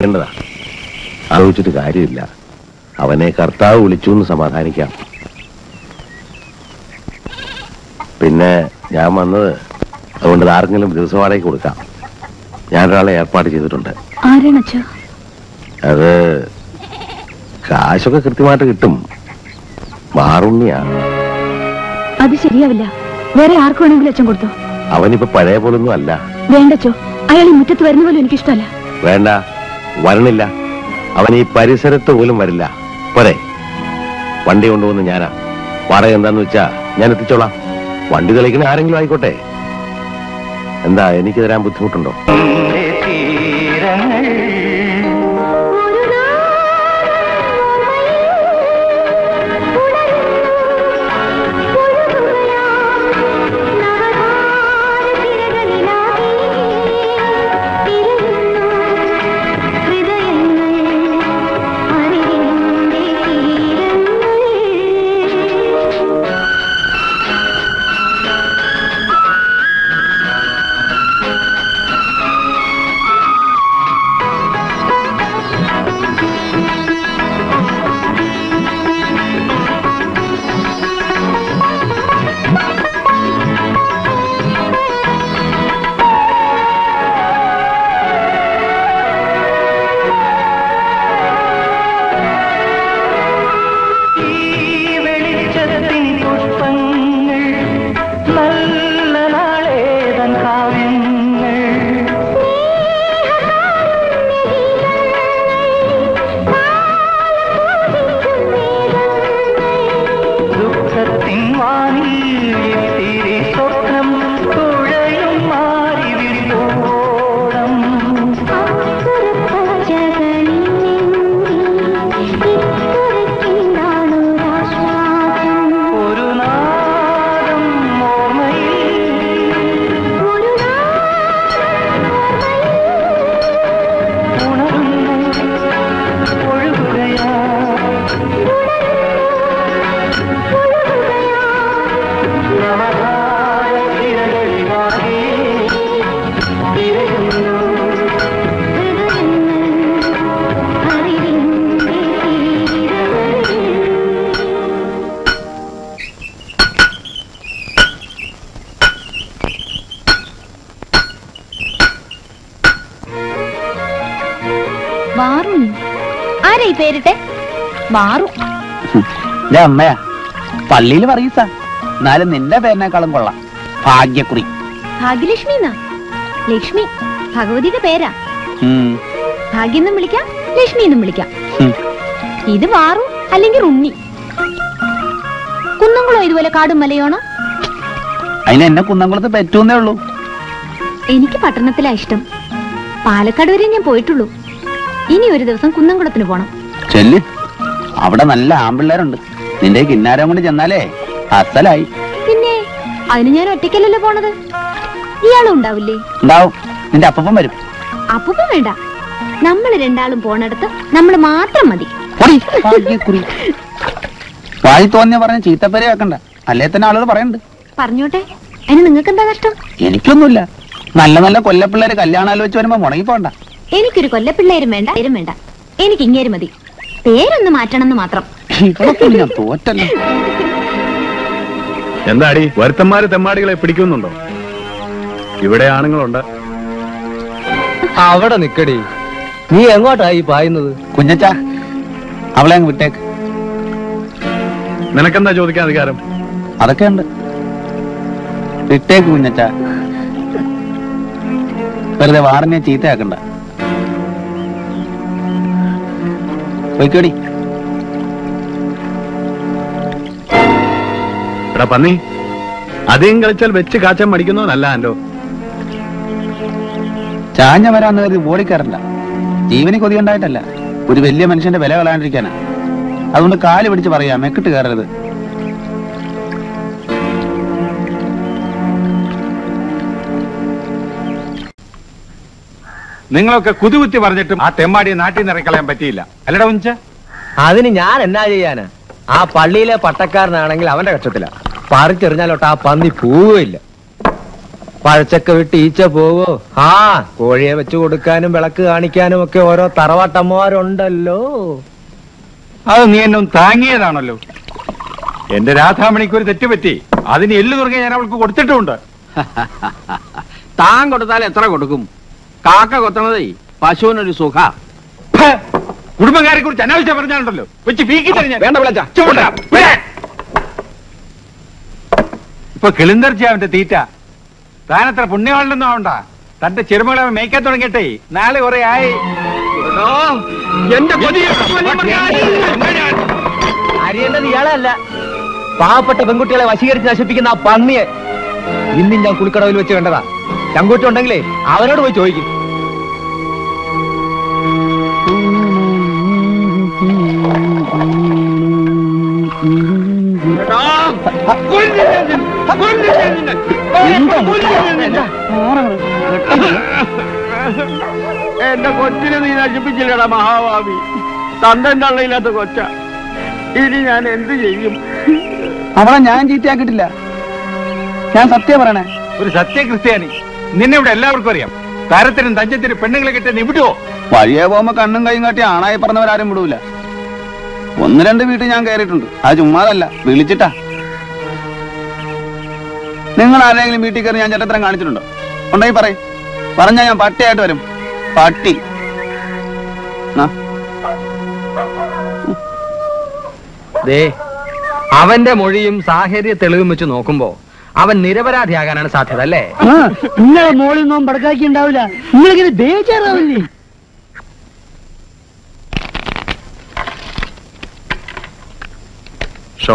വേണ്ടതാ ആലോചിച്ചിട്ട് കാര്യമില്ല അവനെ കർത്താവ് വിളിച്ചു എന്ന് സമാധാനിക്കാം പിന്നെ ഞാൻ വന്നത് അതുകൊണ്ട് ഇത് ആർക്കെങ്കിലും ദിവസം വാടകയ്ക്ക് കൊടുക്കാം ഞാനൊരാളെ ഏർപ്പാട് ചെയ്തിട്ടുണ്ട് ആരാണ് അച്ഛാ അത് കാശൊക്കെ കൃത്യമായിട്ട് കിട്ടും മാറുണ്ണിയാ അത് ശരിയാവില്ല വേറെ ആർക്ക് വേണമെങ്കിലും അച്ഛൻ കൊടുത്തോ അവനിപ്പോ പഴയ പോലൊന്നും അല്ല വേണ്ടച്ചോ അയാൾ ഈ മുറ്റത്ത് വരുന്ന പോലും എനിക്കിഷ്ടമല്ല വേണ്ട വരണില്ല അവൻ ഈ പരിസരത്ത് പോലും വരില്ല പോരെ വണ്ടി കൊണ്ടുവന്ന് ഞാനാ വാടക എന്താന്ന് വെച്ചാ ഞാൻ എത്തിച്ചോളാം വണ്ടി തെളിക്കുന്ന ആരെങ്കിലും ആയിക്കോട്ടെ എന്താ എനിക്ക് തരാൻ ബുദ്ധിമുട്ടുണ്ടോ വെളിച്ചത്തിൻ പുഷ്പങ്ങൾ നല്ല നാളേതൻ കാവ്യങ്ങൾ ദുഃഖത്തിൻ വാനിൽ തിരി സ്വപ്നം തുഴയും മാറി വിട്ടോടം ഒരു നാദം ഓർമ്മയിൽ ഉണരുന്നു ഒഴുകുകയാ നവകാല തിരകളിലാകെ തിരയുന്നു മാറും ആരാ ഈ പേരിട്ടെ മാറും എന്റെ അമ്മയാ പള്ളിയിൽ പറയൂസ എന്നാലും നിന്റെ പേരിനേക്കാളും കൊള്ളാം ഭാഗ്യക്കുറി ഭാഗ്യലക്ഷ്മി എന്നാ ലക്ഷ്മി ഭഗവതിയുടെ പേരാ ഉം. ഭാഗ്യം എന്നും വിളിക്കാം ലക്ഷ്മി എന്നും വിളിക്കാം ഉം. ഇത് മാറും അല്ലെങ്കിൽ ഉണ്ണി കുന്നംകുളം ഇതുപോലെ കാടും മലയോണോ അതിന് എന്നെ കുന്നംകുളത്ത് പറ്റൂന്നേ ഉള്ളൂ എനിക്ക് പട്ടണത്തിലാ ഇഷ്ടം പാലക്കാട് വരെ ഞാൻ പോയിട്ടുള്ളൂ ഇനി ഒരു ദിവസം കുന്നംകുളത്തിന് പോണം ചെല്ല് അവിടെ നല്ല ആമ്പിള്ളേരുണ്ട് നിന്റെ കിന്നാരം കൊണ്ട് ചെന്നാലേ അസലായി പിന്നെ അതിന് ഞാൻ ഒറ്റയ്ക്കല്ലല്ലോ പോണത് ഇയാളും ഉണ്ടാവില്ലേ ഉണ്ടാവും നിന്റെ അപ്പം വരും അപ്പൂപ്പൻ വേണ്ട നമ്മൾ രണ്ടാളും പോണടത്ത് നമ്മൾ മാത്രം മതി പോടി, ഭാഗ്യക്കുറി വായി തോന്നിയ പറഞ്ഞ ചീത്തപ്പേരെ വെക്കണ്ട അല്ലേ തന്നെ ആളുകൾ പറയുന്നുണ്ട് പറഞ്ഞോട്ടെ അതിന് നിങ്ങൾക്ക് എന്താ നഷ്ടം എനിക്കൊന്നുമില്ല നല്ല നല്ല കൊല്ലപ്പിള്ളേര് കല്യാണാലോചിച്ച് വരുമ്പോ മുടങ്ങി പോണ്ട എനിക്കൊരു കൊല്ലപ്പിള്ളേരും വേണ്ട പേരും വേണ്ട എനിക്ക് ഇങ്ങേര് മതി പേരൊന്ന് മാറ്റണം എന്ന് മാത്രം ഇവിടെ ഞാൻ തോറ്റല്ലോ എന്താടി വരുത്തന്മാര് തെമ്മാടികളെ പിടിക്കുന്നുണ്ടോ ഇവിടെ ആണുങ്ങളുണ്ട് അവിടെ നിക്കടി നീ എങ്ങോട്ടായി പായുന്നത് കുഞ്ഞച്ച അവളെ അങ്ങ് വിട്ടേക്ക് നിനക്കെന്താ ചോദിക്കാൻ അധികാരം അതൊക്കെ ഉണ്ട് വിട്ടേക്ക് കുഞ്ഞച്ച വെറുതെ വാറിനെ ചീത്തയാക്കണ്ട പോയിക്കോടി എടാ പന്നി അധികം കളിച്ചാൽ വെച്ച് കാച്ചാൻ മടിക്കുന്നവനല്ല ആൻഡോ ചാഞ്ഞ വരാന്ന് കരുതി ഓടിക്കാറില്ല ജീവന് കൊതിയുണ്ടായിട്ടല്ല ഒരു വലിയ മനുഷ്യന്റെ വില കളയാണ്ടിരിക്കാനാ അതുകൊണ്ട് കാല് പിടിച്ച് പറയാ മെക്കിട്ട് കയറരുത് നിങ്ങളൊക്കെ കുതുകുത്തി പറഞ്ഞിട്ടും ആ തെമ്മാടിയെ നാട്ടിൽ നിന്ന് ഇറക്കളയാൻ പറ്റിയില്ല അല്ലടാ ഉഞ്ച അതിന് ഞാൻ എന്നാ ചെയ്യാനാ ആ പള്ളിയിലെ പട്ടക്കാരനാണെങ്കിൽ അവന്റെ കക്ഷത്തില പറിച്ചെറിഞ്ഞാലോട്ട് ആ പന്നി പോവുകയില്ല പഴച്ചക്ക വിട്ട് ഈച്ച പോവോ ആ കോഴിയെ വെച്ച് കൊടുക്കാനും വിളക്ക് കാണിക്കാനും ഒക്കെ ഓരോ തറവാട്ടമ്മമാരുണ്ടല്ലോ അത് നീ എന്നെ ഒന്ന് താങ്ങിയതാണല്ലോ എന്റെ രാധാമണിക്ക് ഒരു തെറ്റ് പറ്റി അതിന് എല്ലു തുറങ്ങി ഞാൻ അവൾക്ക് കൊടുത്തിട്ടുമുണ്ട് താൻ കൊടുത്താൽ എത്ര കൊടുക്കും കാക്ക കൊത്തണതേ പശുവിനൊരു സുഖ ഫ! കുടുംബക്കാരെ കുറിച്ച് അനാവശ്യം പറഞ്ഞാലുണ്ടല്ലോ വെച്ച് പീക്കി തരഞ്ഞ വേണ്ട വിളച്ച ഇപ്പൊ കിളിന്തർച്ച അവന്റെ തീറ്റ താനത്ര പുണ്യവാളൊന്നും ആവണ്ട തന്റെ ചെറുമകളെ അവൻ മേയ്ക്കാൻ തുടങ്ങിയിട്ടേ നാളെ കുറെ ആയി എന്റെ കൊതി അറിയേണ്ടത് ഇയാളല്ല പാവപ്പെട്ട പെൺകുട്ടികളെ വശീകരിച്ച് നശിപ്പിക്കുന്ന ആ പന്നിയെ ഇന്നും ഞാൻ കുളിക്കടവിൽ വെച്ച് കണ്ടതാ ചങ്കൂറ്റം ഉണ്ടെങ്കിലേ അവരോട് പോയി ചോദിക്കും എന്റെ കൊച്ചിനെ നീ നശിപ്പിച്ചില്ലടാ മഹാഭാവി തന്തൻ തള്ളയില്ലാത്ത കൊച്ച ഇനി ഞാൻ എന്ത് ചെയ്യും അവളെ ഞാൻ ചീത്തയാക്കിയിട്ടില്ല ഞാൻ സത്യം പറയണേ ഒരു സത്യക്രിസ്ത്യാനി നിന്നെ ഇവിടെ എല്ലാവർക്കും അറിയാം താരത്തിനും തഞ്ചത്തിനും പെണ്ണുങ്ങളെ കിട്ടിയ നീ വിടുവോ വഴിയെ പോകുമ്പോ കണ്ണും കൈയും കാട്ടി ആണായി പറഞ്ഞവരാരും വിടൂല ഒന്ന് രണ്ട് വീട്ടിൽ ഞാൻ കയറിയിട്ടുണ്ട് അത് ചുമ്മാതല്ല വിളിച്ചിട്ടാ നിങ്ങൾ ആരെങ്കിലും വീട്ടിൽ കയറി ഞാൻ ചേട്ടത്തരം കാണിച്ചിട്ടുണ്ടോ ഉണ്ടെങ്കിൽ പറയും പറഞ്ഞാ ഞാൻ പട്ടിയായിട്ട് വരും പട്ടി ആ, ദേ അവന്റെ മൊഴിയും സാഹചര്യ തെളിവും വെച്ച് നോക്കുമ്പോ അവൻ നിരപരാധിയാകാനാണ് സാധ്യത അല്ലേ നിങ്ങളെ മോളിൽ നിന്നും പടക്കാക്കി ഉണ്ടാവില്ല നിങ്ങളിങ്ങനെ ബേജാറാവില്ലേ ഷോ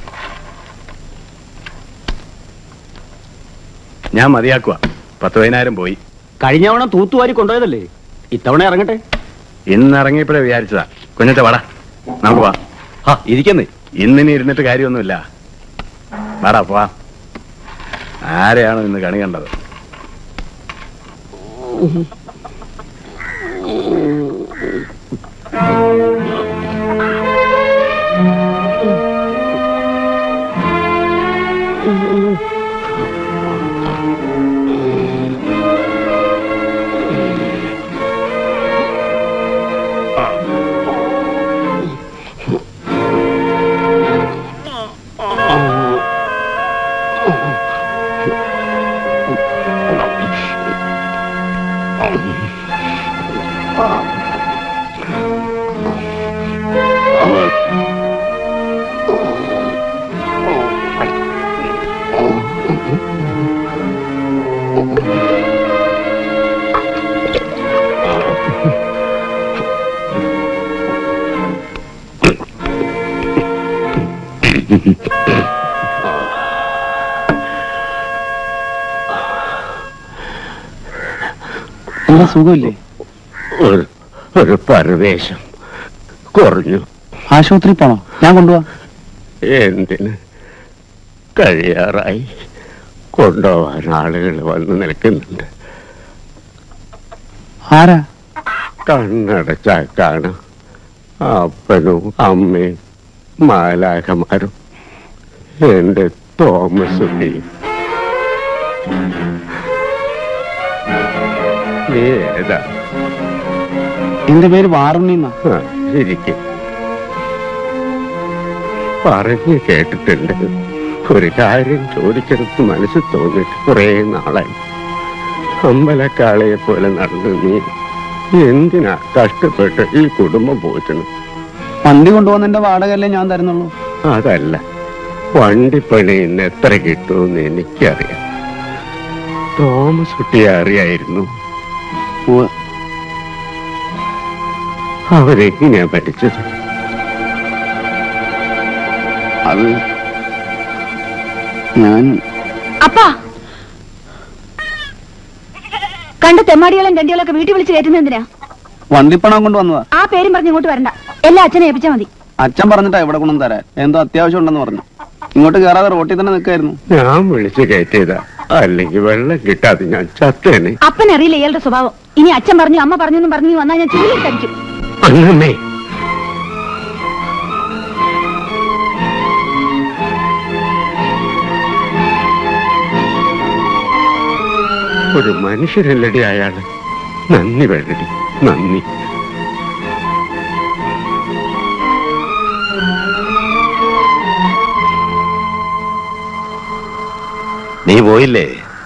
ഞാൻ മതിയാക്കുക പത്ത് പതിനായിരം പോയി കഴിഞ്ഞ തവണ തൂത്തുവാരി കൊണ്ടുപോയതല്ലേ ഇത്തവണ ഇറങ്ങട്ടെ ഇന്ന് ഇറങ്ങിയപ്പോഴേ വിചാരിച്ചതാ കുഞ്ഞത്തെ വാടാ നമുക്ക് വാ ആ ഇരിക്കുന്നേ ഇന്നിനി ഇരുന്നിട്ട് കാര്യമൊന്നുമില്ല വാടാ പോവാ ആരെയാണോ ഇന്ന് കണി കണ്ടത് എന്താ സുഖമില്ലേ ഒരു ഒരു പരവേശം കുറഞ്ഞു ആശുപത്രി പോണോ ഞാൻ കൊണ്ടുപോവാ എന്തിന് കഴിയാറായി കൊണ്ടുപോവാൻ ആളുകൾ വന്ന് നിൽക്കുന്നുണ്ട് ആരാ കണ്ണടച്ചാൽ കാണാം അപ്പനും അമ്മയും മാലാഖമാരും എന്റെ തോമസ് ഉണ്ണിയും നീ ഏതാ എന്റെ പേര് വാറുണ്ണിന്നാ ആ, ഇരിക്കും പറഞ്ഞു കേട്ടിട്ടുണ്ട് ഒരു കാര്യം ചോദിക്കണമെന്ന് മനസ്സിൽ തോന്നിയിട്ട് കുറേ നാളായി അമ്പലക്കാളയെ പോലെ നടന്ന് നീ എന്തിനാ കഷ്ടപ്പെട്ട് ഈ കുടുംബം പോറ്റണം വണ്ടി കൊണ്ടുപോകുന്നതിന്റെ വാടകയല്ലേ ഞാൻ തരുന്നുള്ളൂ അതല്ല വണ്ടിപ്പണി ഇന്ന് എത്ര കിട്ടുമെന്ന് എനിക്കറിയാം തോമസ് കുട്ടിയെ അറിയായിരുന്നു ഉവ്വ്. അവരെങ്ങനെയാ മരിച്ചത് അത് ഞാൻ അപ്പാ കണ്ട തെമ്മാടികളും രണ്ടികളൊക്കെ വീട്ടിൽ വിളിച്ച് കയറ്റുന്നത് എന്തിനാ വണ്ടിപ്പണം കൊണ്ട് വന്നതാ ആ പേരും പറഞ്ഞ് ഇങ്ങോട്ട് വരണ്ട എല്ലാ അച്ഛനെ ഏൽപ്പിച്ചാ മതി അച്ഛൻ പറഞ്ഞിട്ടാ ഇവിടെ കൊണ്ടു തരാൻ എന്തോ അത്യാവശ്യം ഉണ്ടെന്ന് പറഞ്ഞു ഇങ്ങോട്ട് കയറാതെ റോട്ടിൽ തന്നെ നിൽക്കായിരുന്നു ഞാൻ വിളിച്ചു കയറ്റിയതാ അല്ലെങ്കിൽ വെള്ളം കിട്ടാതെ ഞാൻ ചത്തേനെ അപ്പനറിയില്ല ഇയാളുടെ സ്വഭാവം ഇനി അച്ഛൻ പറഞ്ഞു അമ്മ പറഞ്ഞു എന്നും പറഞ്ഞു വന്നാൽ ഞാൻ ചൂലിട്ടടിക്കും അന്നമ്മേ ഒരു മനുഷ്യരല്ലടി അയാള് നന്ദി വേണ്ടടി നന്ദി നീ പോയില്ലേ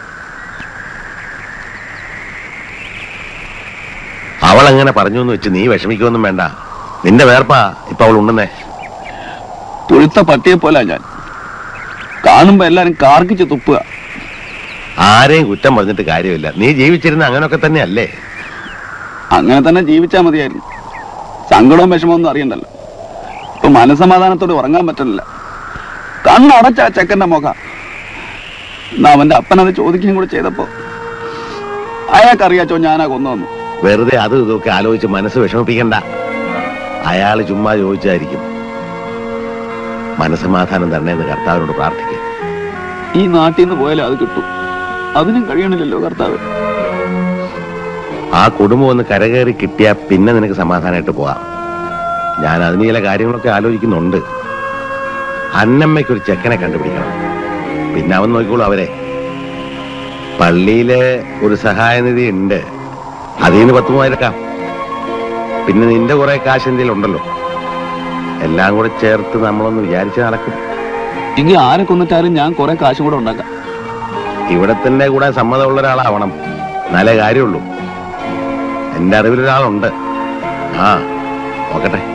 അവൾ അങ്ങനെ പറഞ്ഞു എന്ന് വെച്ച് നീ വിഷമിക്കൊന്നും വേണ്ട നിന്റെ വേർപ്പാ ഇപ്പൊ അവൾ ഉണ്ടെന്നേ പുഴുത്ത പട്ടിയെ പോലെ ഞാൻ കാണുമ്പോ എല്ലാരും കാർക്കിച്ച് തുപ്പുക ആരെയും കുറ്റം പറഞ്ഞിട്ട് കാര്യമില്ല നീ ജീവിച്ചിരുന്ന അങ്ങനൊക്കെ തന്നെയല്ലേ അങ്ങനെ തന്നെ ജീവിച്ചാ മതിയായിരുന്നു സങ്കടവും വിഷമവും ഒന്നും അറിയണ്ടല്ലോ ഇപ്പൊ മനസമാധാനത്തോടെ ഉറങ്ങാൻ പറ്റില്ല കണ്ണടച്ച ആ ചെക്കന്റെ മുഖ എന്നാ അവന്റെ അപ്പനത് ചോദിക്കുകയും കൂടെ ചെയ്തപ്പോ അയാൾക്കറിയാച്ചോ ഞാനാ കൊന്നു വെറുതെ അതും ഇതൊക്കെ ആലോചിച്ച് മനസ്സ് വിഷമിപ്പിക്കണ്ട അയാള് ചുമ്മാ ചോദിച്ചായിരിക്കും മനസ്സമാധാനം തന്നെ എന്ന് കർത്താവിനോട് പ്രാർത്ഥിക്കുക ഈ നാട്ടിൽ നിന്ന് പോയാലേ അത് കിട്ടും അതിനും കഴിയണില്ലല്ലോ കർത്താവ് ആ കുടുംബം ഒന്ന് കരകയറി കിട്ടിയാ പിന്നെ നിനക്ക് സമാധാനമായിട്ട് പോകാം ഞാൻ അതിന് ചില കാര്യങ്ങളൊക്കെ ആലോചിക്കുന്നുണ്ട് അന്നമ്മയ്ക്ക് ഒരു ചെക്കനെ കണ്ടുപിടിക്കണം പിന്നെ അവൻ നോക്കിക്കോളൂ അവരെ പള്ളിയില് ഒരു സഹായനിധി ഉണ്ട് അതിൽ നിന്ന് പത്ത് മൂവായിരം പിന്നെ നിന്റെ കുറെ കാശ് എന്തെങ്കിലും ഉണ്ടല്ലോ എല്ലാം കൂടെ ചേർത്ത് നമ്മളൊന്ന് വിചാരിച്ച് നടക്കും എങ്കിൽ ആരെ കൊന്നിട്ടാലും ഞാൻ കുറെ കാശും കൂടെ ഉണ്ടാക്കാം ഇവിടെ തന്നെ കൂടെ സമ്മതമുള്ള ഒരാളാവണം നല്ല കാര്യമുള്ളൂ എന്റെ അറിവിലൊരാളുണ്ട് ആ നോക്കട്ടെ